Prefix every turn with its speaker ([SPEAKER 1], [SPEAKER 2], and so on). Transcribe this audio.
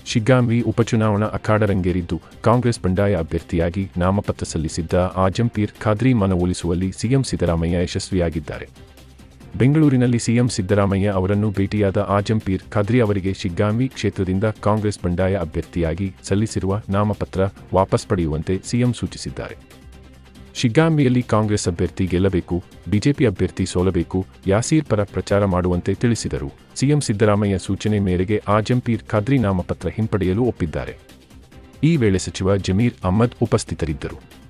[SPEAKER 1] ಶಿಗ್ಗಾಂವಿ ಉಪಚುನಾವಣಾ ಅಖಾಡ ರಂಗೇರಿದ್ದು ಕಾಂಗ್ರೆಸ್ ಬಂಡಾಯ ಅಭ್ಯರ್ಥಿಯಾಗಿ ನಾಮಪತ್ರ ಸಲ್ಲಿಸಿದ್ದ ಆಜಂಪೀರ್ ಖಾದ್ರಿ ಮನವೊಲಿಸುವಲ್ಲಿ ಸಿಎಂ ಸಿದ್ದರಾಮಯ್ಯ ಯಶಸ್ವಿಯಾಗಿದ್ದಾರೆ ಬೆಂಗಳೂರಿನಲ್ಲಿ ಸಿಎಂ ಸಿದ್ದರಾಮಯ್ಯ ಅವರನ್ನು ಭೇಟಿಯಾದ ಆಜಂಪೀರ್ ಖಾದ್ರಿ ಅವರಿಗೆ ಶಿಗ್ಗಾಂವಿ ಕ್ಷೇತ್ರದಿಂದ ಕಾಂಗ್ರೆಸ್ ಬಂಡಾಯ ಅಭ್ಯರ್ಥಿಯಾಗಿ ಸಲ್ಲಿಸಿರುವ ನಾಮಪತ್ರ ವಾಪಸ್ ಪಡೆಯುವಂತೆ ಸಿಎಂ ಸೂಚಿಸಿದ್ದಾರೆ ಶಿಗ್ಗಾಂವಿಯಲ್ಲಿ ಕಾಂಗ್ರೆಸ್ ಅಭ್ಯರ್ಥಿ ಗೆಲ್ಲಬೇಕು ಬಿಜೆಪಿ ಅಭ್ಯರ್ಥಿ ಸೋಲಬೇಕು ಯಾಸೀರ್ ಪರ ಪ್ರಚಾರ ಮಾಡುವಂತೆ ತಿಳಿಸಿದರು ಸಿಎಂ ಸಿದ್ದರಾಮಯ್ಯ ಸೂಚನೆ ಮೇರೆಗೆ ಆಜಂಪೀರ್ ಖಾದ್ರಿ ನಾಮಪತ್ರ ಹಿಂಪಡೆಯಲು ಒಪ್ಪಿದ್ದಾರೆ ಈ ವೇಳೆ ಸಚಿವ ಜಮೀರ್ ಅಹ್ಮದ್ ಉಪಸ್ಥಿತರಿದ್ದರು